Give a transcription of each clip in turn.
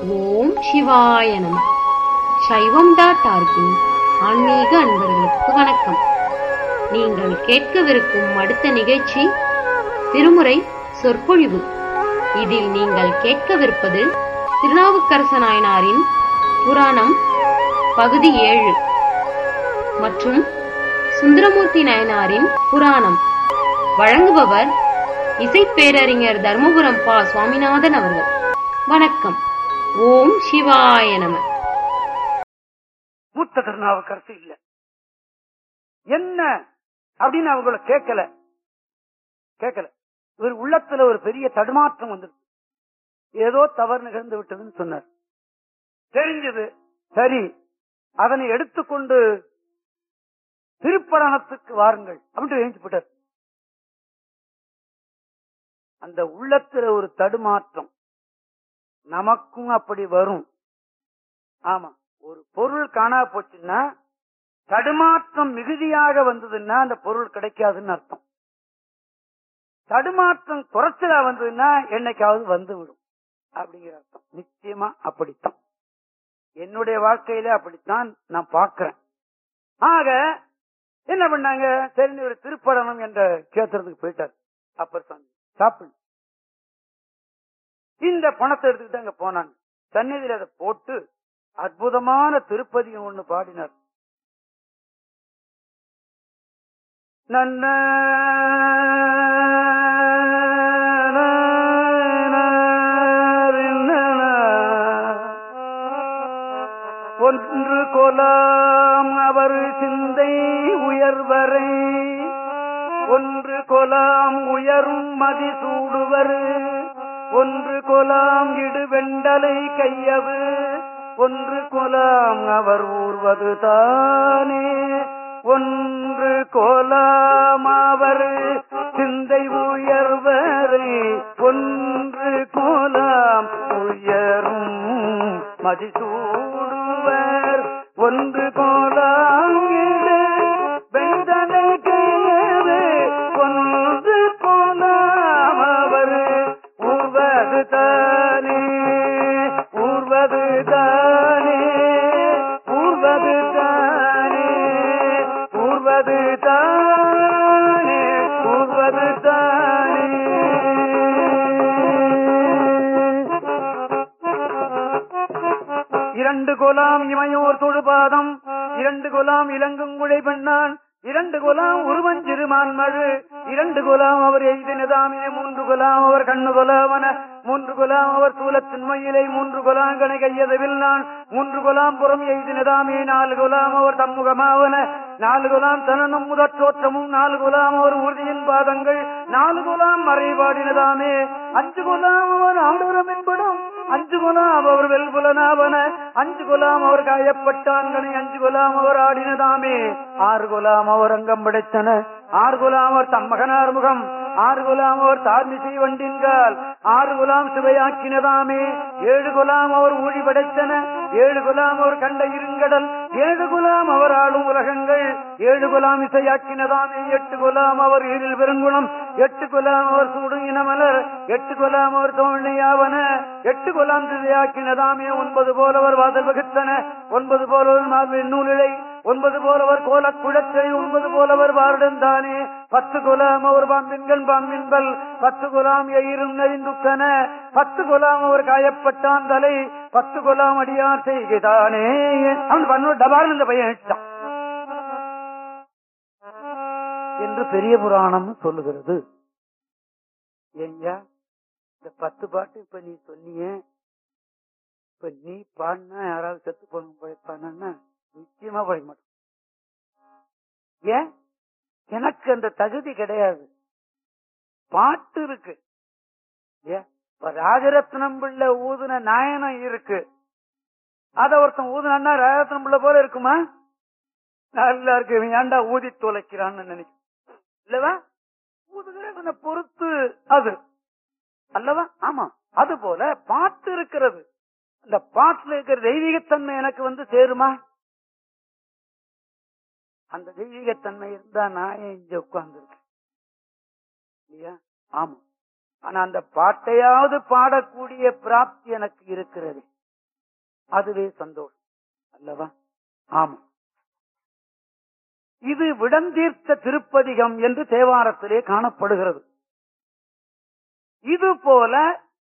ஓம் சிவாய நம சைவம் டாட் ஆர்கின் ஆன்மீக அன்பர்களுக்கு வணக்கம் நீங்கள் கேட்கவிருக்கும் அடுத்த நிகழ்ச்சி திருமுறை சொற்பொழிவு இதில் நீங்கள் கேட்கவிருப்பது திருநாவுக்கரச நாயனாரின் புராணம் பகுதி ஏழு மற்றும் சுந்தரமூர்த்தி நாயனாரின் புராணம் வழங்குபவர் இசைப்பேரறிஞர் தர்மபுரம் பா சுவாமிநாதன் அவர்கள் வணக்கம் ஓம் சிவாய நம மூத்த திருநாவுக்கரசு இல்ல என்ன அப்படின்னு அவங்கள கேட்கல கேட்கல இவர் உள்ளத்துல ஒரு பெரிய தடுமாற்றம் வந்துருச்சு ஏதோ தவறு நிகழ்ந்து விட்டதுன்னு சொன்னார் தெரிஞ்சது சரி அதனை எடுத்துக்கொண்டு திருப்பரணத்துக்கு வாருங்கள் அப்படின்னு எழுந்து போட்டார் அந்த உள்ளத்துல ஒரு தடுமாற்றம் நமக்கும் அப்படி வரும் ஆமா ஒரு பொருள் காணா போச்சுன்னா தடுமாற்றம் மிகுதியாக வந்ததுன்னா அந்த பொருள் கிடைக்காதுன்னு அர்த்தம் தடுமாற்றம் குறைச்சலா வந்ததுன்னா என்னைக்காவது வந்து விடும் அப்படிங்கிற அர்த்தம் நிச்சயமா அப்படித்தான் என்னுடைய வாழ்க்கையில அப்படித்தான் நான் பார்க்கிறேன் ஆக என்ன பண்ணாங்க சரி ஒரு திருப்படனம் என்ற கேத்திரத்துக்கு போயிட்டார் அப்பர் சாமி சாப்பிடு இந்த பணத்தை எடுத்துக்கிட்டு அங்க போனாங்க சந்நிதியில அதை போட்டு அற்புதமான திருப்பதியும் ஒண்ணு பாடினார் நன்ன ஒன்று கொலாம் அவர் சிந்தை உயர்வரை ஒன்று கொலாம் உயரும் மதி சூடுவர் ஒன்று கொலாம் இடு வெண்டலை கையவு ஒன்று கொலாம் அவர் ஊர்வது தானே ஒன்று கோலாம் அவர் சிந்தை உயர்வரை ஒன்று கோலாம் உயரும் மதிசூடுவர் ஒன்று கோலாம் இடு வெண்டலை கையவு ஒன்று கோலாம் அவர் ஊர்வது தானே ஊர்வது தானே ஊர்வது தானே ஊர்வது தானே ஊர்வது தானே இரண்டு கொலாம் இமையோர் தொழுபாதம் இரண்டு கொலாம் இலங்குங்குழை பெண்ணான் இரண்டு கொலாம் உருவஞ்சிறுமான் மழு இரண்டு கொலாம் அவர் எய்தினதாமே மூன்று கொலாம் அவர் கண்ணு கொலாவன மூன்று கொலாம் அவர் சூலத்தின் மயிலை மூன்று கொலாம் கணை கையதவில் நான் மூன்று கொலாம் புறம் எய்தினதாமே நாலு கொலாம் அவர் தம்முகமாவன நாலு கொலாம் தனனும் முதற் தோற்றமும் நாலு கொலாம் அவர் உறுதியின் பாதங்கள் நாலு கொலாம் மறைபாடினதாமே அஞ்சு கொலாம் அவர் ஆடுரம் என்படும் அஞ்சு குலாம் அவர் வெல்புலனாவன அஞ்சு குலாம் அவர் காயப்பட்டான்கனை அஞ்சு குலாம் அவர் ஆடினதாமே ஆறு குலாம் அவர் அங்கம் படைத்தன ஆறு குலாம் அவர் தம்மகனார் முகம் ஆறு குலாம் அவர் தார்மிசை வண்டின்கால் ஆறு குலாம் சுவையாக்கினதாமே ஏழு குலாம் அவர் ஊழி படைத்தன ஏழு குலாம் அவர் கண்ட இருங்கடல் ஏழு குலாம் அவர் ஆளும் உலகங்கள் ஏழு குலாம் இசையாக்கினதாமே எட்டு குலாம் அவர் ஈரில் பெருங்குணம் எட்டு குலாம் அவர் சூடும் இனமலர் எட்டு குலாம் அவர் தோழ்னையாவன எட்டு குலாம் திசையாக்கினதாமே ஒன்பது போலவர் வாசல் வகுத்தன ஒன்பது போலவர் மார்பின் நூலிலை ஒன்பது போலவர் கோல குளத்தை ஒன்பது போலவர் வாருடன் தானே பத்து குலாம் அவர் பாம்பின்கள் பாம்பின்பல் பத்து குலாம் எயிரும் நெறிந்துக்கன பத்து குலாம் அவர் காயப்பட்டான் தலை பத்து குலாம் அடியார் செய்கிறானே அவன் பண்ண டபார் இந்த பையன் இட்டான் என்று பெரிய புராணம் சொல்லுகிறது ஏய்யா இந்த பத்து பாட்டு இப்ப நீ சொன்னியே இப்ப நீ பாடினா யாராவது செத்து போன பழைப்பானா நிச்சயமா பழைக்க மாட்டோம் ஏன் எனக்கு அந்த தகுதி கிடையாது பாட்டு இருக்கு ஏன் இப்ப ராஜரத்னம் பிள்ளை ஊதுன நாயனம் இருக்கு அத ஒருத்தன் ஊதுனா ராஜரத்னம் பிள்ளை போல இருக்குமா நல்லா இருக்கு இவன் ஏன்டா ஊதி தொலைக்கிறான்னு நினைக்கும் இல்லவா ஊதுகிறவனை பொறுத்து அது அல்லவா ஆமா அது போல பாட்டு இருக்கிறது அந்த பாட்டுல இருக்கிற தெய்வீகத்தன்மை எனக்கு வந்து சேருமா அந்த தெய்வீகத்தன்மை இருந்தா நான் ஏன் இங்க உட்கார்ந்துருக்கேன் இல்லையா ஆமா ஆனா அந்த பாட்டையாவது பாடக்கூடிய பிராப்தி எனக்கு இருக்கிறது அதுவே சந்தோஷம் அல்லவா ஆமா இது விடந்தீர்த்த திருப்பதிகம் என்று தேவாரத்திலே காணப்படுகிறது இது போல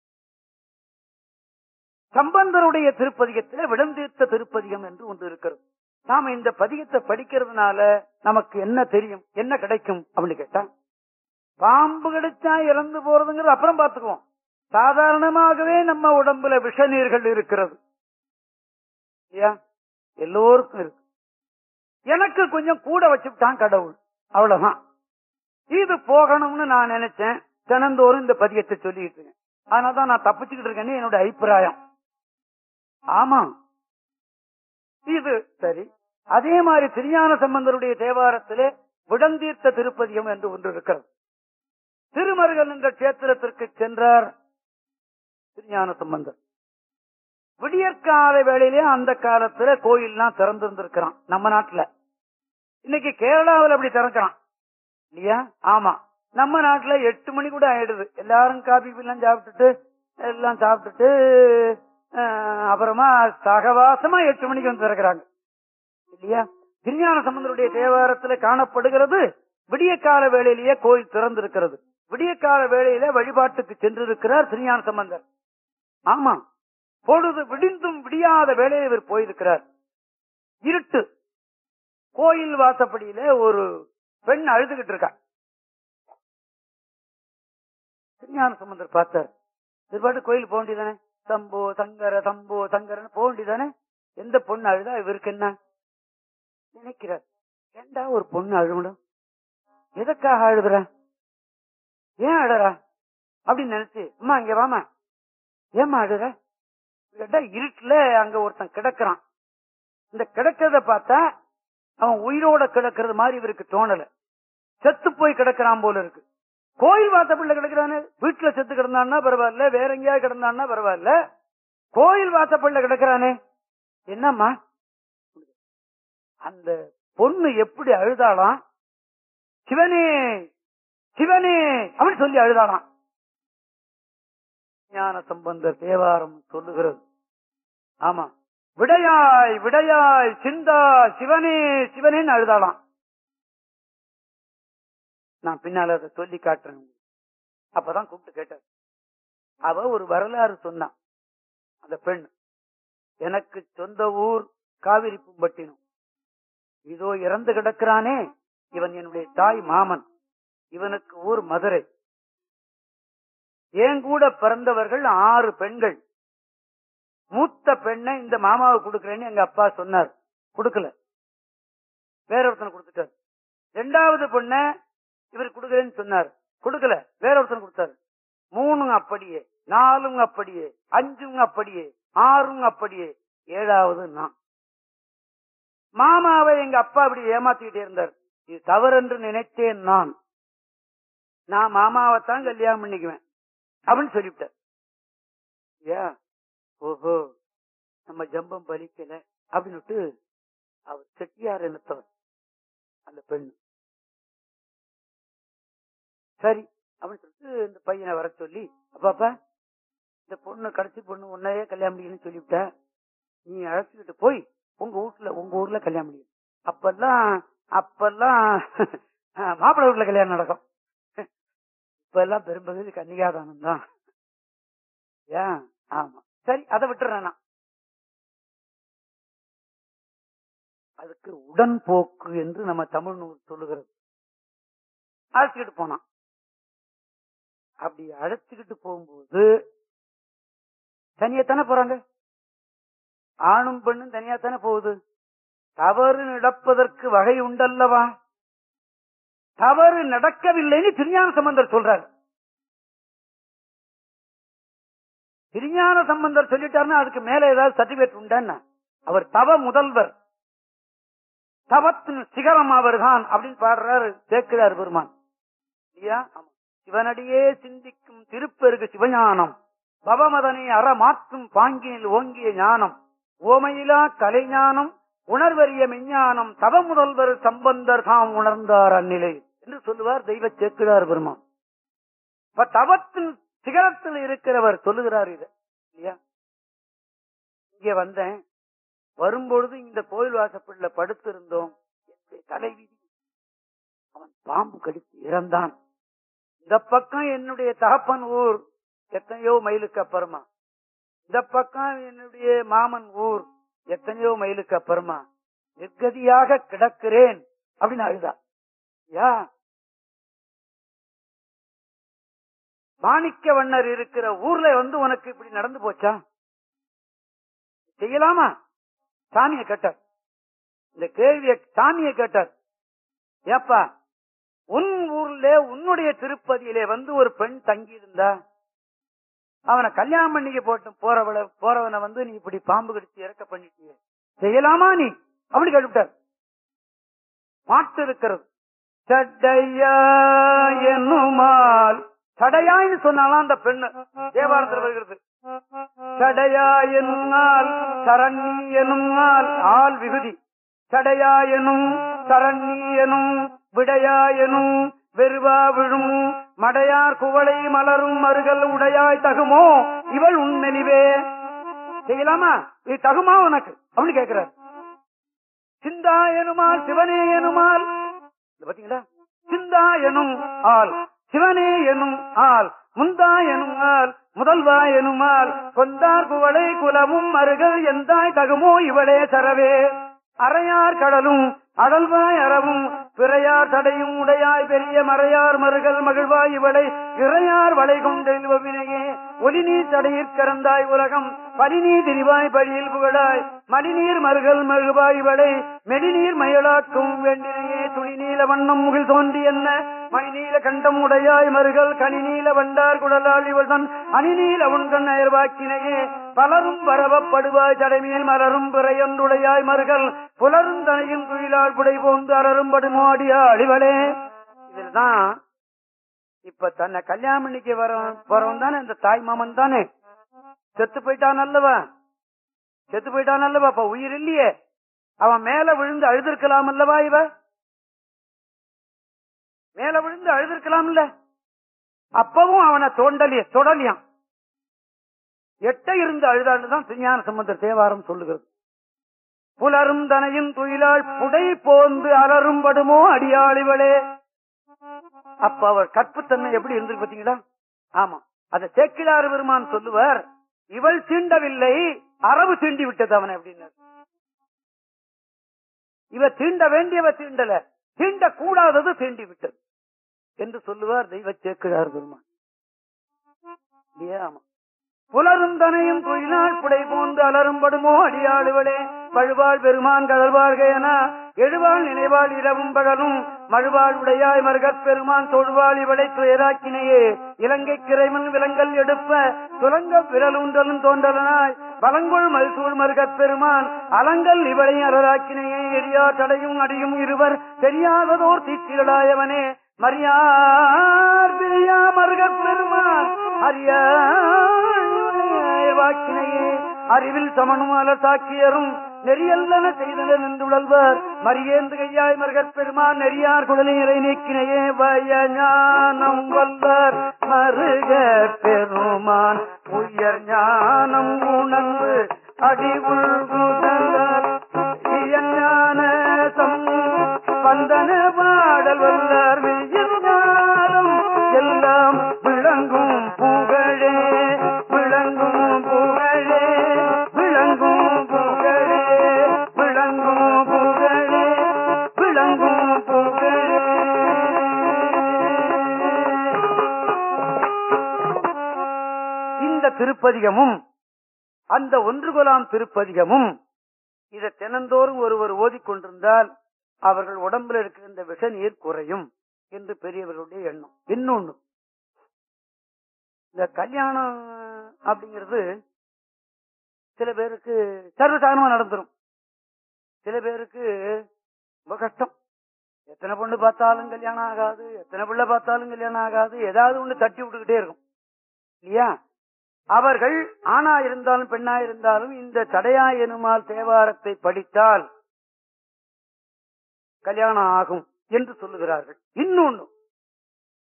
சம்பந்தருடைய திருப்பதிகத்திலே விடந்தீர்த்த திருப்பதிகம் என்று ஒன்று இருக்கிறது நாம இந்த பதிகத்தை படிக்கிறதுனால நமக்கு என்ன தெரியும் என்ன கிடைக்கும் அப்படின்னு கேட்டா பாம்பு கிடைச்சா இறந்து போறதுங்கிறது அப்புறம் பார்த்துக்குவோம் சாதாரணமாகவே நம்ம உடம்புல விஷ நீர்கள் இருக்கிறது இல்லையா எல்லோருக்கும் இருக்கு எனக்கு கொஞ்சம் கூட வச்சுட்டான் கடவுள் அவ்வளவுதான் இது போகணும்னு நான் நினைச்சேன் தினந்தோறும் இந்த பதியத்தை சொல்லிட்டு இருக்கேன் அதனாலதான் நான் தப்பிச்சுக்கிட்டு இருக்கேன்னு என்னோட அபிப்பிராயம் ஆமா இது சரி அதே மாதிரி திருஞான சம்பந்தருடைய தேவாரத்திலே விடந்தீர்த்த திருப்பதியம் என்று ஒன்று இருக்கிறது திருமருகல் என்ற கஷேத்திரத்திற்கு சென்றார் திருஞான சம்பந்தர் விடியற்கால வேளையிலே அந்த காலத்துல கோயில்லாம் திறந்திருந்திருக்கிறான் நம்ம நாட்டுல இன்னைக்கு கேரளாவில் அப்படி திறக்கிறான் இல்லையா ஆமா நம்ம நாட்டுல எட்டு மணி கூட ஆயிடுது எல்லாரும் காபி எல்லாம் சாப்பிட்டுட்டு எல்லாம் சாப்பிட்டுட்டு அஹ், அப்புறமா சகவாசமா எட்டு மணிக்கு வந்து திறக்கிறாங்க இல்லையா திருஞான சம்பந்தருடைய தேவாரத்துல காணப்படுகிறது விடிய கால வேளையிலேயே கோயில் திறந்திருக்கிறது விடிய கால வேளையில வழிபாட்டுக்கு சென்றிருக்கிறார் திருஞான சம்பந்தர் ஆமா பொழுது விடிந்தும் விடியாத வேளையில் இவர் போயிருக்கிறார் இருட்டு கோயில் வாசப்படியில ஒரு பெண் அழுதுகிட்டு இருக்கா திருஞான சம்பந்தர் பார்த்தார் திருப்பாட்டு கோயில் போக வேண்டியதானே சம்போ சங்கர சம்போ சங்கரன்னு போக வேண்டியதானே எந்த பொண்ணு அழுதா இவருக்கு என்ன நினைக்கிறார் ஏண்டா ஒரு பொண்ணு அழுகணும் எதற்காக அழுதுற ஏன் அழறா அப்படின்னு நினைச்சு அம்மா இங்க வாமா ஏமா அழுற கேட்டா இருட்டுல அங்க ஒருத்தன் கிடக்குறான் இந்த கிடக்கிறத பார்த்தா அவன் உயிரோட கிடக்கிறது மாதிரி இவருக்கு தோணல செத்து போய் கிடக்கிறான் போல இருக்கு கோயில் வாசப்படில கிடக்கிறானே வீட்டுல செத்து கிடந்தான்னா பரவாயில்ல வேற எங்கேயாவது கிடந்தான்னா பரவாயில்ல கோயில் வாசப்படில கிடக்கிறானே என்னம்மா அந்த பொண்ணு எப்படி அழுதாளாம் சிவனே சிவனே அப்படின்னு சொல்லி அழுதாளாம் ஞான சம்பந்தர் தேவாரம் சொல்லுகிறது ஆமா விடையாய் விடையாய் சிந்தா சிவனே சிவனேன்னு அழுதாளாம் நான் பின்னால அதை சொல்லி காட்டுறேன் உங்களுக்கு. அப்பதான் கூப்பிட்டு கேட்டார் அவ ஒரு வரலாறு சொன்னான் அந்த பெண் எனக்கு சொந்த ஊர் காவிரி பூம்பட்டினம் இதோ இறந்து கிடக்கிறானே இவன் என்னுடைய தாய் மாமன் இவனுக்கு ஊர் மதுரை என் கூட பிறந்தவர்கள் ஆறு பெண்கள் மூத்த பெண்ணை இந்த மாமாவை கொடுக்கறேன்னு எங்க அப்பா சொன்னார் கொடுக்கல வேற ஒருத்தனை கொடுத்துட்டார் ரெண்டாவது பொண்ணை இவர் கொடுக்கறேன்னு சொன்னார் கொடுக்கல வேற ஒருத்தன் கொடுத்தாரு மூணும் அப்படியே நாலும் அப்படியே அஞ்சும் அப்படியே ஆறும் அப்படியே ஏழாவது நான் மாமாவை எங்க அப்பா அப்படி ஏமாத்திக்கிட்டே இருந்தார் இது தவறென்று நினைத்தேன் நான் நான் மாமாவைத்தான் கல்யாணம் பண்ணிக்குவேன் அப்படின்னு சொல்லிவிட்டார் ஏ ஓஹோ நம்ம ஜம்பம் பலிக்கல அப்படின்னுட்டு அவர் செட்டியார் இனத்தவர் அந்த பெண் சரி அப்படின்னு சொல்லிட்டு இந்த பையனை வர சொல்லி அப்பாப்பா இந்த பொண்ணு கடைசி பொண்ணு உன்னையே கல்யாணம் பண்ணிக்கணும்னு சொல்லிவிட்ட நீ அழைச்சிக்கிட்டு போய் உங்க வீட்டுல உங்க ஊர்ல கல்யாணம் பண்ணிக்கணும் அப்பெல்லாம் அப்பெல்லாம் மாப்பிள்ளை வீட்டுல கல்யாணம் நடக்கும் இப்ப எல்லாம் பெரும்பகுதி கன்னிகாதானம் தான் ஏன் ஆமா சரி அதை விட்டுறேன் நான் அதுக்கு உடன்போக்கு என்று நம்ம தமிழ் நூல் சொல்லுகிறது அழைச்சிக்கிட்டு போனான் அப்படி அழைச்சுக்கிட்டு போகும்போது தனியாத்தானே போறாங்க ஆணும் பெண்ணும் தனியாத்தானே போகுது தவறு நடப்பதற்கு வகை உண்டல்லவா தவறு நடக்கவில்லைன்னு திருஞான சம்பந்தர் சொல்றாரு திருஞான சம்பந்தர் சொல்லிட்டாருன்னா அதுக்கு மேல ஏதாவது சர்டிபிகேட் உண்டான்னா அவர் தவ முதல்வர் தவத்தின் சிகரம் அவர்தான் அப்படின்னு பாடுறாரு சேர்க்கிறார் பெருமான் இல்லையா ஆமா. சிவனடியே சிந்திக்கும் திருப்பெருகு சிவஞானம் பவமதனை அற மாற்றும் பாங்கினில் ஓங்கிய ஞானம் ஓமையிலா கலைஞானம் உணர்வறிய மெஞ்ஞானம் தவ முதல்வர் சம்பந்தர் தாம் உணர்ந்தார் அந்நிலை என்று சொல்லுவார் தெய்வ சேக்கிழார் பெருமான் இப்ப தவத்தின் சிகரத்தில் இருக்கிறவர் சொல்லுகிறார் இது இல்லையா இங்க வந்தேன் வரும்பொழுது இந்த கோயில் வாசப்படில படுத்திருந்தோம் என்னுடைய தலைவிதி அவன் பாம்பு கடித்து இறந்தான் இந்த பக்கம் என்னுடைய தகப்பன் ஊர் எத்தனையோ மைலுக்கு அப்புறமா இந்த பக்கம் என்னுடைய மாமன் ஊர் எத்தனையோ மைலுக்கு அப்புறமா நிர்கதியாக கிடக்கிறேன் அப்படின்னு அழுதா யா மாணிக்க வண்ணர் இருக்கிற ஊர்ல வந்து உனக்கு இப்படி நடந்து போச்சா செய்யலாமா சாமியை கேட்டார் இந்த கேள்விய சாமியை கேட்டார் ஏப்பா உன் ஊர்ல உன்னுடைய திருப்பதியிலே வந்து ஒரு பெண் தங்கி இருந்தா அவனை கல்யாணம் பண்ணிக்க போட்டு போறவள போறவனை வந்து நீ இப்படி பாம்பு கடிச்சு இறக்க பண்ணிட்டிய செய்யலாமா நீ அப்படி கேட்டுவிட்டார் மாட்டு இருக்கிறது சட்டையா என்னுமால் சடையான்னு சொன்னாலும் அந்த பெண்ணு தேவாரத்தில் வருகிறது சடையா என்னால் சரண்ணி எனும் நாள் ஆள் விகுதி சடையா எனும் சரண்ணி எனும் விடையா எனும் வெறுவா விழும் மடையார் குவளை மலரும் மருகல் உடையாய் தகுமோ இவள் உண்மெலிவே செய்யலாமா இது தகுமா உனக்கு அப்படின்னு கேட்கிறார் சிந்தா எனுமால் சிவனே எனுமால் இது பாத்தீங்களா சிந்தா எனும் ஆள் சிவனே எனும் ஆள் முந்தா எனும் ஆள் முதல்வா எனுமால் கொந்தார் குவளை குலமும் மருகல் எந்தாய் தகுமோ இவளே சரவே அறையார் கடலும் அடல்வாய் அறவும் பிறையார் தடையும் உடையாய் பெரிய மறையார் மருகல் மகிழ்வாய் இவளை இறையார் வளை கொண்டெழுவினையே ஒலிநீர் தடையிற் கறந்தாய் உலகம் பலிநீர் திரிவாய் பழியில் புகழாய் மலிநீர் மருகல் மகிழ்வாய் இவளை மெடிநீர் மயலாக்கும் வேண்டினையே துளி நீல வண்ணம் முகில் தோன்றி என்ன மணிநீல கண்டம் உடையாய் மருகல் கனிநீல வண்டார் குடலாள் இவள் தன் அணிநீல உண்கண் அயர்வாக்கினையே பலரும் வரவப்படுவாய் ஜடைமேல் மலரும் பிறையொன்றுடையாய் மருகல் புலரும் தனையும் துயிலாள் புடை போந்து அலரும் படுமோடியா அழிவலே இதுதான் இப்ப தன்னை கல்யாணம் பண்ணிக்க வர வரவன் தானே இந்த தாய் மாமன் தானே செத்து போயிட்டான் அல்லவா செத்து போயிட்டான் அல்லவா அப்ப உயிர் இல்லையே அவன் மேல விழுந்து அழுதிருக்கலாம் அல்லவா இவ மேல விழுந்து அழுதிருக்கலாம்ல அப்பவும் அவனை தோண்டலிய தொடலியான் எட்ட இருந்து அழுதான்னு தான் திருஞான சம்பந்தர் தேவாரம் சொல்லுகிறது புலரும் தனையும் துயிலாள் புடை போந்து அலரும் படுமோ அடியாளிவளே அப்ப அவர் கற்புத்தன்மை எப்படி இருந்திருக்கு பாத்தீங்களா ஆமா அத சேக்கிலாறு பெருமான் சொல்லுவார் இவள் தீண்டவில்லை அரபு தீண்டி விட்டது அவனை அப்படின்னு இவ தீண்ட வேண்டியவ தீண்டல தீண்ட கூடாதது தீண்டி விட்டது என்று சொல்லுவார் தெய்வ சேக்கிழார் பெருமான் இல்லையா ஆமா புலரும் தனையும் தொழிலாள் புடை போந்து அலரும் படுமோ அடியாளுவளே பழுவாள் பெருமான் கடல்வாழ்க என எழுவாள் நினைவாள் இரவும் பகலும் மழுவாள் உடையாய் மருகப் பெருமான் தொழுவாள் இவளை துயராக்கினையே இலங்கை கிரைமன் விலங்கல் எடுப்ப துலங்க விரலூன்றலும் தோன்றலனாய் பலங்கொள் மல்சூழ் மருகப் பெருமான் அலங்கல் இவளை அறராக்கினையே எரியா தடையும் அடியும் இருவர் தெரியாததோர் தீச்சிகளாயவனே மரியார் பிரியா மருகப் பெருமான் அறியாக்கினையே அறிவில் சமனும் அலசாக்கியரும் நெறியல்லன செய்தனர் நின்றுழல்வர் மரியேந்து கையாய் மருகப் பெருமான் நெறியார் குடலினை நீக்கினையே வயஞானம் வல்லர் மருக பெருமான் உயர் ஞானம் உணர்ந்து அடி உள்குதலர் ஞான சம் வந்தன பாடல் வல்லார் வியஞானம் எல்லாம் விளங்கும் புகழே விளங்கும் புகழே விளங்கும் புகழே விளங்கும் புகழே விளங்கும் புகழே இந்த திருப்பதிகமும் அந்த ஒன்று குலாம் திருப்பதிகமும் இதை தினந்தோறும் ஒருவர் ஓதிக்கொண்டிருந்தால் அவர்கள் உடம்புல இருக்கிற இந்த விஷ நீர் குறையும் என்று பெரியவர்களுடைய எண்ணம் இன்னொன்னு இந்த கல்யாணம் அப்படிங்கிறது சில பேருக்கு சர்வசாதாரணமா நடந்துரும் சில பேருக்கு ரொம்ப கஷ்டம் எத்தனை பொண்ணு பார்த்தாலும் கல்யாணம் ஆகாது எத்தனை பிள்ளை பார்த்தாலும் கல்யாணம் ஆகாது ஏதாவது ஒண்ணு தட்டி விட்டுக்கிட்டே இருக்கும் இல்லையா அவர்கள் ஆணா இருந்தாலும் பெண்ணா இருந்தாலும் இந்த தடையா எனுமால் தேவாரத்தை படித்தால் கல்யாணம் ஆகும் என்று சொல்லுகிறார்கள் இன்னொன்னு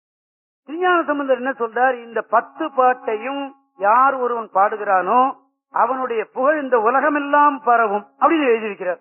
திருஞான சம்பந்தர் என்ன சொல்றார் இந்த பத்து பாட்டையும் யார் ஒருவன் பாடுகிறானோ அவனுடைய புகழ் இந்த உலகமெல்லாம் பரவும் அப்படின்னு எழுதியிருக்கிறார்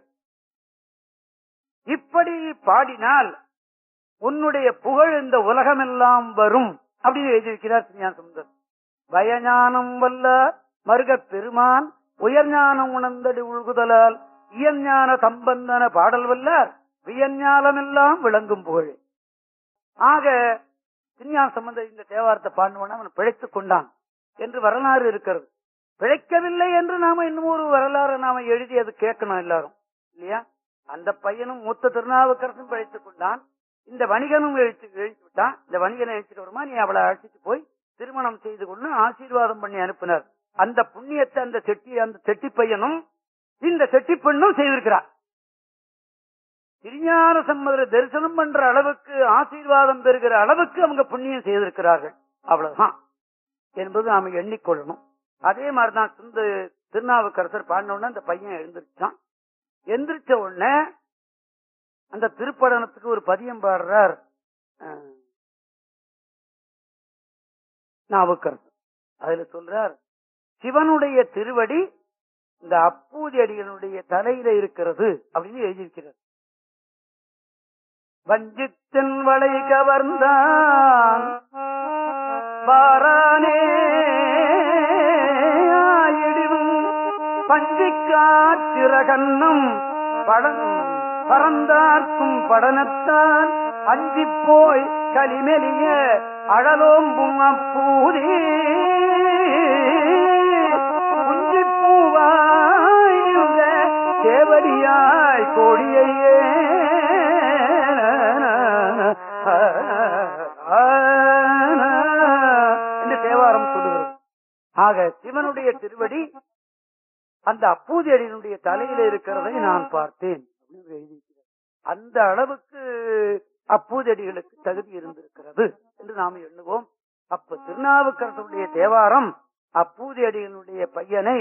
இப்படி பாடினால் உன்னுடைய புகழ் இந்த உலகமெல்லாம் வரும் அப்படின்னு எழுதியிருக்கிறார் திருஞான சுந்தர் பயஞானம் வல்ல மருகப் பெருமான் உயர்ஞானம் உணர்ந்தடி உள்குதலால் இயஞ்ஞான சம்பந்தன பாடல் வல்லார் வியஞ்ஞானமெல்லாம் விளங்கும் புகழ் ஆக திருஞான சம்பந்தர் இந்த தேவாரத்தை பாடுவான அவன் பிழைத்துக் கொண்டான் என்று வரலாறு இருக்கிறது பிழைக்கவில்லை என்று நாம இன்னும் ஒரு வரலாறு நாம எழுதி அது கேட்கணும் எல்லாரும் இல்லையா அந்த பையனும் மூத்த திருநாவுக்கரசும் பிழைத்துக் கொண்டான் இந்த வணிகனும் எழுத்து எழுத்து விட்டான் இந்த வணிகனை எழுச்சிட்டு வருமா நீ அவளை அழைச்சிட்டு போய் திருமணம் செய்து கொண்டு ஆசீர்வாதம் பண்ணி அனுப்பினார் அந்த புண்ணியத்தை அந்த செட்டி அந்த செட்டி பையனும் இந்த செட்டி பெண்ணும் செய்திருக்கிறார் திருஞான சம்மதரை தரிசனம் பண்ற அளவுக்கு ஆசீர்வாதம் பெறுகிற அளவுக்கு அவங்க புண்ணியம் செய்திருக்கிறார்கள் அவ்வளவுதான் என்பது நாம எண்ணிக்கொள்ளணும் அதே மாதிரிதான் சுந்த திருநாவுக்கரசர் பாடின உடனே அந்த பையன் எழுந்திருச்சான் எந்திரிச்ச உடனே அந்த திருப்படனத்துக்கு ஒரு பதியம் பாடுறார் அஹ், நாவுக்கரசர் அதுல சொல்றார் சிவனுடைய திருவடி இந்த அப்பூதி அடிகளுடைய தலையில இருக்கிறது அப்படின்னு எழுதியிருக்கிறார் வஞ்சித்தன் வளை கவர்ந்தான் வாரானே ஆயிடிவும் பஞ்சிக்காற்றிரகன்னம் படம் பறந்தார்க்கும் படனத்தான் அஞ்சிப் போய் கலிமெலிய அழலோம்பும் அப்பூதே குஞ்சிப்பூவாய் இருந்த தேவடியாய் கோடியையே என்று தேவாரம் சொல்லுகிறது ஆக சிவனுடைய திருவடி அந்த அப்பூதி அடியினுடைய தலையில இருக்கிறதை நான் பார்த்தேன் அப்படின்னு எழுதியிருக்கிறார் அந்த அளவுக்கு அப்பூதடிகளுக்கு தகுதி இருந்திருக்கிறது என்று நாம் எண்ணுவோம் அப்ப திருநாவுக்கரசருடைய தேவாரம் அப்பூதி அடிகளுடைய பையனை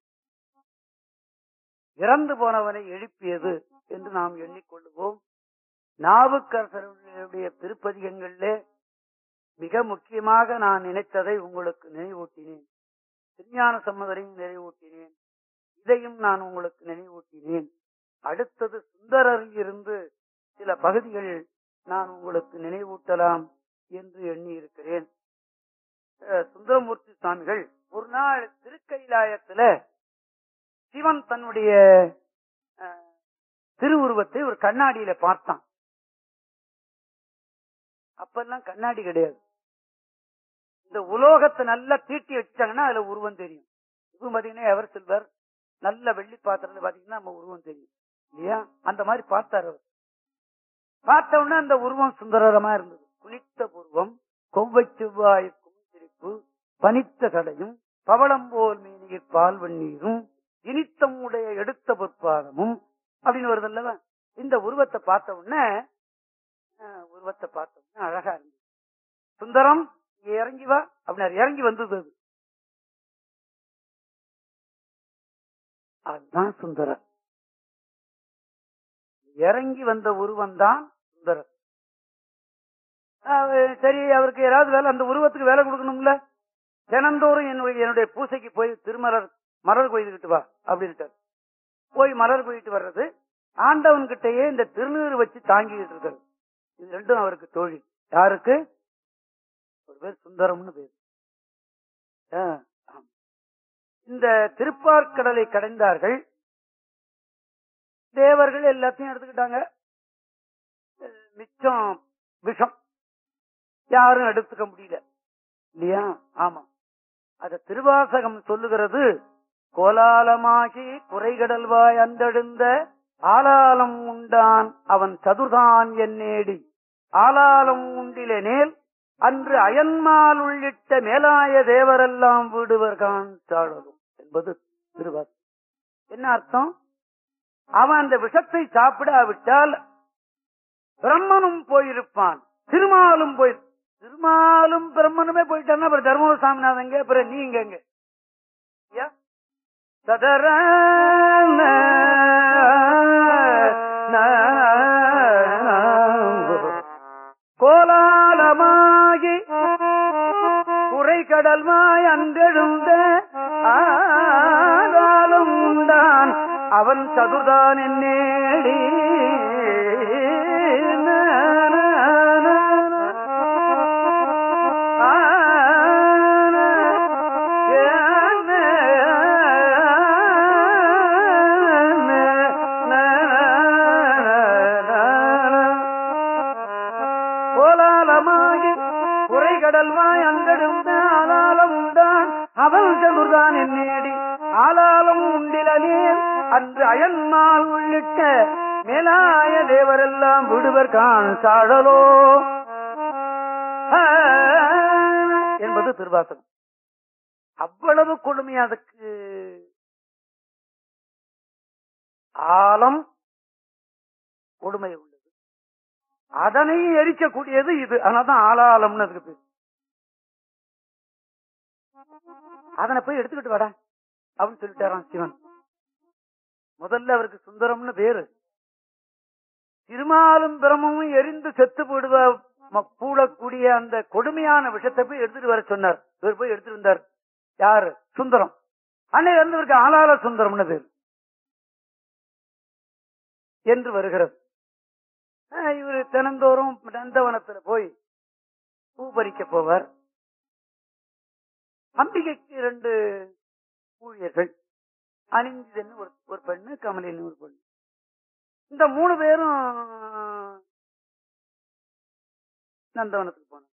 இறந்து போனவனை எழுப்பியது என்று நாம் எண்ணிக்கொள்ளுவோம் நாவுக்கரசருடைய திருப்பதிகங்களிலே மிக முக்கியமாக நான் நினைத்ததை உங்களுக்கு நினைவூட்டினேன் திருஞான சம்மதரையும் நினைவூட்டினேன் இதையும் நான் உங்களுக்கு நினைவூட்டினேன் அடுத்தது சுந்தரரில் இருந்து சில பகுதிகள் நான் உங்களுக்கு நினைவூட்டலாம் என்று எண்ணி இருக்கிறேன் அஹ் சுந்தரமூர்த்தி சுவாமிகள் ஒரு நாள் திருக்கைலாயத்துல சிவன் தன்னுடைய அஹ், திருவுருவத்தை ஒரு கண்ணாடியில பார்த்தான் அப்பெல்லாம் கண்ணாடி கிடையாது இந்த உலோகத்தை நல்லா தீட்டி வச்சாங்கன்னா அதுல உருவம் தெரியும் இப்ப பாத்தீங்கன்னா எவர் சில்வர் நல்ல வெள்ளி பாத்திரத்துல பாத்தீங்கன்னா நம்ம உருவம் தெரியும் இல்லையா அந்த மாதிரி பார்த்தாரு அவர் பார்த்த உடனே அந்த உருவம் சுந்தரமா இருந்தது குனித்த பூர்வம் கொவ்வை செவ்வாய்க்கும் சிரிப்பு பனித்த கடையும் பவளம் போல் மீனியில் பால் வெந்நீரும் இனித்தம் உடைய எடுத்த பொற்பாதமும் அப்படின்னு வருது அல்லவா இந்த உருவத்தை பார்த்த உடனே அஹ், உருவத்தை பார்த்த உடனே அழகா இருந்தது சுந்தரம் இங்க இறங்கி வா அப்படின்னாரு இறங்கி வந்தது அது அதுதான் சுந்தரர் இறங்கி வந்த உருவம் தான் சுந்தரர் அஹ் சரி அவருக்கு ஏதாவது வேலை அந்த உருவத்துக்கு வேலை கொடுக்கணும்ல தினந்தோறும் என்னுடைய என்னுடைய பூசைக்கு போய் திருமலர் மலர் கொய்துகிட்டு வா அப்படின்ட்டார் போய் மலர் கொய்து வர்றது ஆண்டவன் கிட்டயே இந்த திருநீறு வச்சு தாங்கிட்டு இருக்காரு இது ரெண்டும் அவருக்கு தொழில் யாருக்கு ஒரு பேர் சுந்தரம்னு பேர் ஆ, ஆம். இந்த திருப்பார்க்கடலை கடைந்தார்கள் தேவர்கள் எல்லாத்தையும் எடுத்துக்கிட்டாங்க அஹ் மிச்சம் விஷம் யாரும் எடுத்துக்க முடியல இல்லையா ஆமா அத திருவாசகம் சொல்லுகிறது கோலாலமாகி குறைகடல்வாய் அந்தெழுந்த ஆலாலம் உண்டான் அவன் சதுர்தான் என்னேடி ஆலாலம் உண்டிலெனேல் அன்று அயன்மால் உள்ளிட்ட மேலாய தேவரெல்லாம் வீடுவர்கான் சாழலும் என்பது திருவாசகம் என்ன அர்த்தம் அவன் அந்த விஷத்தை சாப்பிடாவிட்டால் பிரம்மனும் போயிருப்பான் திருமாலும் போய் திருமாலும் பிரம்மனுமே போயிட்டான்னா அப்புறம் தர்மபுர சாமிநாதங்க அப்புறம் நீங்க எங்க ஐயா? சதர கோலாலமாகி குறை கடல்மாய் அன்றெழுந்த ஆன அவன் சதுர்தான் என்னேடி கோலாலமாகி குறைகடல்வாய் அங்கடும் ஆலாலம் உண்டான் அவன் சதுர்தான் என்னேடி ஆலாலம் உண்டிலனேன் அன்று அயன்மால் உள்ளிட்ட மேலாய தேவரெல்லாம் விடுவர் காண் சாழலோ ஆ, என்பது திருவாசகம் அவ்வளவு கொடுமை அதுக்கு ஆழம் கொடுமை உள்ளது அதனை எரிக்கக்கூடியது இது அதனால்தான் ஆளாளம்னு அதுக்கு பேர் அதனை போய் எடுத்துக்கிட்டு வாடா அப்படின்னு சொல்லிட்டாராம் சிவன் முதல்ல அவருக்கு சுந்தரம்னு பேரு திருமாலும் பிரமும் எரிந்து செத்து போடுவ ம- கூடக்கூடிய அந்த கொடுமையான விஷத்தை போய் எடுத்துட்டு வர சொன்னார் இவர் போய் எடுத்துட்டு வந்தார் யாரு சுந்தரம் அன்னை இருந்தவருக்கு ஆளாள சுந்தரம்னு பேர் என்று வருகிறது ஆஹ் இவர் தினந்தோறும் நந்தவனத்துல போய் பூ பறிக்க போவார் அம்பிகைக்கு இரண்டு ஊழியர்கள் அணிந்ததுன்னு ஒரு ஒரு பெண்ணு கமலின்னு ஒரு பெண்ணு இந்த மூணு பேரும் நந்தவனத்துக்கு போனாங்க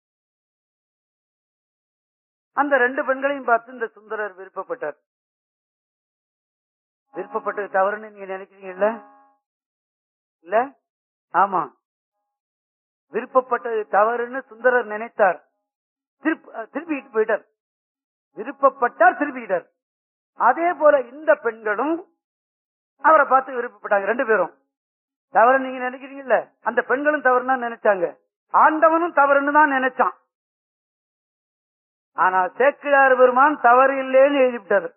அந்த ரெண்டு பெண்களையும் பார்த்து இந்த சுந்தரர் விருப்பப்பட்டார் விருப்பப்பட்டது தவறுன்னு நீங்க நினைக்கிறீங்கல்ல இல்ல ஆமா விருப்பப்பட்டது தவறுன்னு சுந்தரர் நினைத்தார் திருப்பி திருப்பிட்டு போயிட்டார் விருப்பப்பட்டார் திருப்பிட்டார் அதே போல இந்த பெண்களும் அவரை பார்த்து விருப்பப்பட்டாங்க ரெண்டு பேரும் தவறு நீங்க நினைக்கிறீங்கல்ல அந்த பெண்களும் தவறுனா நினைச்சாங்க ஆண்டவனும் தவறுன்னு தான் நினைச்சான் ஆனா சேக்கிழார் பெருமான் தவறு இல்லைன்னு எழுதிவிட்டாரு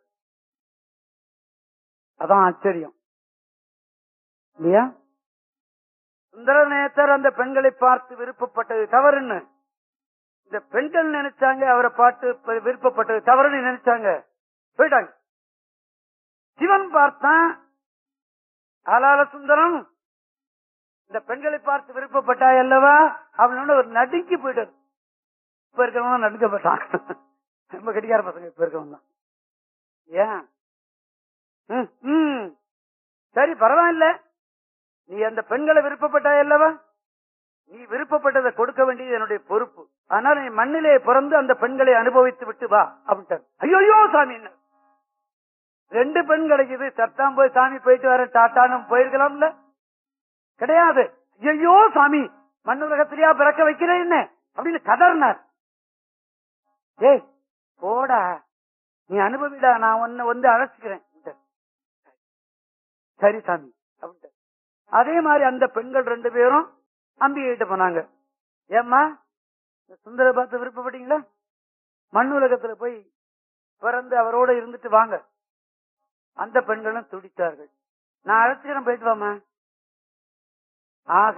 அதான் ஆச்சரியம் இல்லையா சுந்தரநேத்தர் அந்த பெண்களை பார்த்து விருப்பப்பட்டது தவறுன்னு இந்த பெண்கள் நினைச்சாங்க அவரை பார்த்து ப- விருப்பப்பட்டது தவறுன்னு நினைச்சாங்க போயிட்டாங்க சிவன் பார்த்தான் ஆலால சுந்தரம் இந்த பெண்களை பார்த்து விருப்பப்பட்டாய் அல்லவா அவனோட ஒரு நடுங்கி போயிட்டார் இப்ப இருக்கிறவன் நடுக்கப்பட்டான் ரொம்ப கடிகார பசங்க இப்ப இருக்கவன் தான் ஏன் ம், ம். சரி பரவாயில்ல நீ அந்த பெண்களை விருப்பப்பட்டாய் அல்லவா நீ விருப்பப்பட்டதை கொடுக்க வேண்டியது என்னுடைய பொறுப்பு ஆனால் நீ மண்ணிலே பிறந்து அந்த பெண்களை அனுபவித்து விட்டு வா அப்படின்ட்டார் ஐயோ சாமி ரெண்டு பெண் கிடைக்குது சத்தாம் போய் சாமி போயிட்டு வர டாட்டான்னு போயிருக்கலாம்ல கிடையாது ஐயோ சாமி மண் உலகத்திலேயா பிறக்க வைக்கிறேன் என்ன அப்படின்னு கதறினார் ஏய் போடா நீ அனுபவிடா நான் உன்னை வந்து அழைச்சிக்கிறேன் சரி சாமி அப்படின்ட்டு அதே மாதிரி அந்த பெண்கள் ரெண்டு பேரும் அம்பிகை கிட்ட போனாங்க ஏம்மா இந்த சுந்தர பார்த்து விருப்பப்பட்டீங்களா மண் உலகத்துல போய் பிறந்து அவரோட இருந்துட்டு வாங்க அந்த பெண்களும் துடித்தார்கள் நான் அழைச்சிக்கிறேன் போயிட்டு வாமா ஆக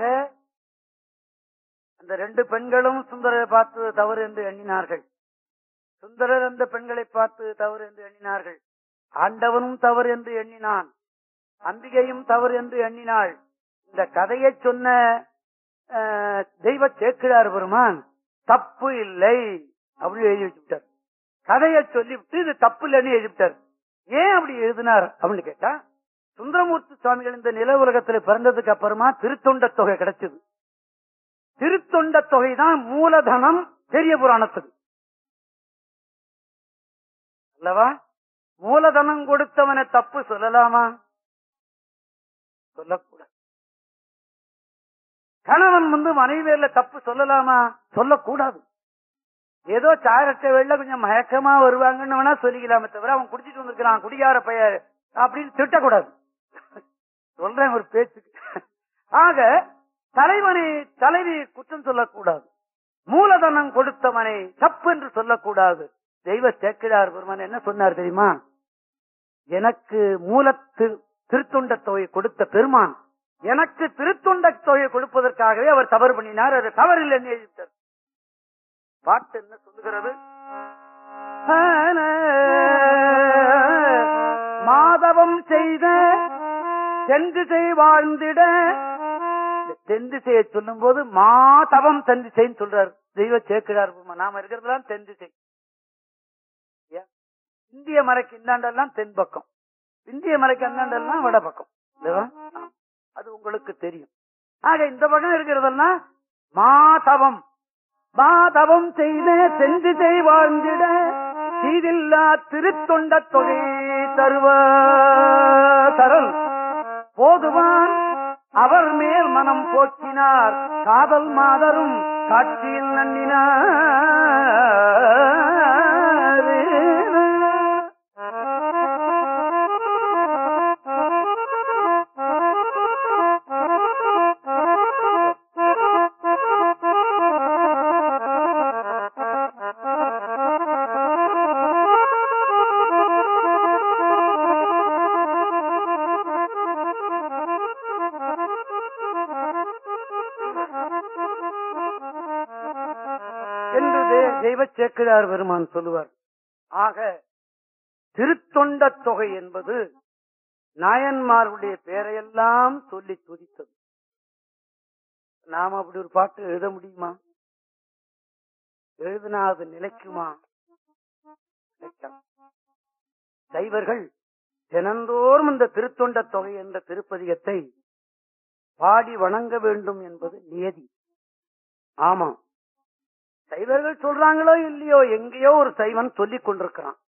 அந்த ரெண்டு பெண்களும் சுந்தரரை பார்த்து தவறு என்று எண்ணினார்கள் சுந்தரர் அந்த பெண்களை பார்த்து தவறு என்று எண்ணினார்கள் ஆண்டவனும் தவறு என்று எண்ணினான் அம்பிகையும் தவறு என்று எண்ணினாள் இந்த கதையை சொன்ன அஹ், தெய்வ சேக்கிழார் பெருமான் தப்பு இல்லை அப்படின்னு எழுதி வச்சுட்டார் கதையை சொல்லிவிட்டு இது தப்பு இல்லைன்னு எழுதிவிட்டார் ஏன் அப்படி எழுதினார் அப்படின்னு கேட்டா சுந்தரமூர்த்தி சுவாமிகள் இந்த நில உலகத்துல பிறந்ததுக்கு அப்புறமா திருத்தொண்ட தொகை கிடைச்சது திருத்தொண்ட தொகை தான் மூலதனம் பெரிய புராணத்துக்கு அல்லவா மூலதனம் கொடுத்தவனை தப்பு சொல்லலாமா சொல்லக்கூடாது கணவன் வந்து மனைவி பேர்ல தப்பு சொல்லலாமா சொல்லக்கூடாது ஏதோ சாரட்ட வேலை கொஞ்சம் மயக்கமா வருவாங்கன்னு வேணா சொல்லிக்கலாமே தவிர அவன் குடிச்சிட்டு வந்திருக்கிறான் குடியார பைய அப்படின்னு திட்டக்கூடாது சொல்றேன் ஒரு பேச்சுக்கு ஆக தலைவனை தலைவி குற்றம் சொல்லக்கூடாது மூலதனம் கொடுத்தவனை தப்பு என்று சொல்லக்கூடாது தெய்வ சேக்கிழார் பெருமான் என்ன சொன்னார் தெரியுமா எனக்கு மூலத்து திருத்தொண்ட தொகை கொடுத்த பெருமான் எனக்கு திருத்தொண்ட தொகை கொடுப்பதற்காகவே அவர் தவறு பண்ணினார் அது தவறில்லை என்று எழுதிட்டார் பாட்டு என்ன சொல்லுகிறது மாதவம் செய்த தென் திசை வாழ்ந்திட இந்த தென் திசையை சொல்லும் போது மாதவம் தென் திசைன்னு சொல்றாரு தெய்வ சேர்க்கிறார் நாம இருக்கிறதுலாம் தென் திசை ஏன்? இந்திய மலைக்கு இந்தாண்டெல்லாம் தென் பக்கம் இந்திய மலைக்கு அந்தாண்டெல்லாம் வட பக்கம் இல்லையா? ஆ. அது உங்களுக்கு தெரியும் ஆக இந்த பக்கம் இருக்கிறதெல்லாம் மாதவம் மாதவம் செய்த செந்திசை வாழ்ந்திட சீதில்லா திருத்தொண்ட தொகை தருவ தரல் போதுவான் அவர் மேல் மனம் போக்கினார் காதல் மாதரும் காட்சியில் என்று தே- தெய்வ சேக்கிழார் பெருமான் சொல்லுவார் ஆக திருத்தொண்ட தொகை என்பது நாயன்மார்களுடைய பெயரையெல்லாம் சொல்லி துதித்தது நாம அப்படி ஒரு பாட்டு எழுத முடியுமா எழுதினா அது நிலைக்குமா நிலைக்காது. சைவர்கள் தினந்தோறும் இந்த திருத்தொண்ட தொகை என்ற திருப்பதிகத்தை பாடி வணங்க வேண்டும் என்பது நியதி ஆமா சைவர்கள் சொல்றாங்களோ இல்லையோ எங்கேயோ ஒரு சைவன் சொல்லிக் கொண்டிருக்கிறான்